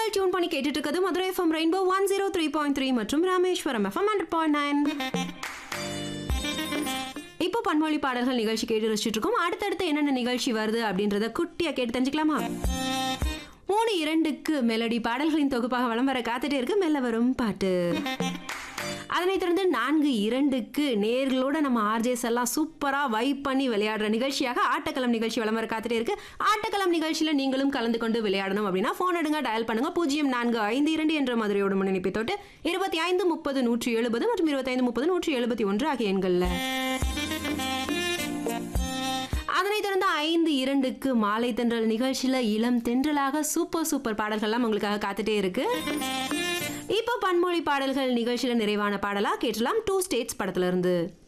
நீங்கள் டியூன் பண்ணி கேட்டுட்டு இருக்கிறது Madurai FM rainbow one zero three point three மற்றும் Rameswaram FM hundred point nine இப்போ பன்மொழி பாடல்கள் நிகழ்ச்சி கேட்டு ரசிச்சுட்டு இருக்கோம் அடுத்தடுத்து என்னென்ன நிகழ்ச்சி வருது அப்படின்றத குட்டியா கேட்டு தெரிஞ்சுக்கலாமா மூணு இரண்டுக்கு மெலடி பாடல்களின் தொகுப்பாக வலம் வர காத்துட்டே இருக்கு மெல்ல வரும் பாட்டு அதனைத் தொடர்ந்து நான்கு இரண்டுக்கு நேர்களோட நம்ம ஆர்ஜேஸ் எல்லாம் சூப்பரா வைப் பண்ணி விளையாடுற நிகழ்ச்சியாக ஆட்டக்களம் நிகழ்ச்சி வலம் வர காத்துட்டே இருக்கு ஆட்டக்களம் நிகழ்ச்சியில நீங்களும் கலந்து கொண்டு விளையாடணும் அப்படின்னா போன் எடுங்க டயல் பண்ணுங்க பூஜ்ஜியம் நான்கு ஐந்து இரண்டு என்ற மதுரையோட முன்னணிப்பை தொட்டு இருபத்தி ஐந்து முப்பது நூற்றி எழுபது மற்றும் இருபத்தைந்து முப்பது நூற்றி எழுபத்தி ஒன்று ஆகிய எண்கள்ல அதனைத் தொடர்ந்து ஐந்து இரண்டுக்கு மாலை தென்றல் நிகழ்ச்சியில இளம் தென்றலாக சூப்பர் சூப்பர் பாடல்கள்லாம் உங்களுக்காக காத்துட்டே இருக்கு இப்போ பன்மொழி பாடல்கள் நிகழ்ச்சியில நிறைவான பாடலா கேட்டலாம் டூ ஸ்டேட்ஸ் படத்துல இருந்து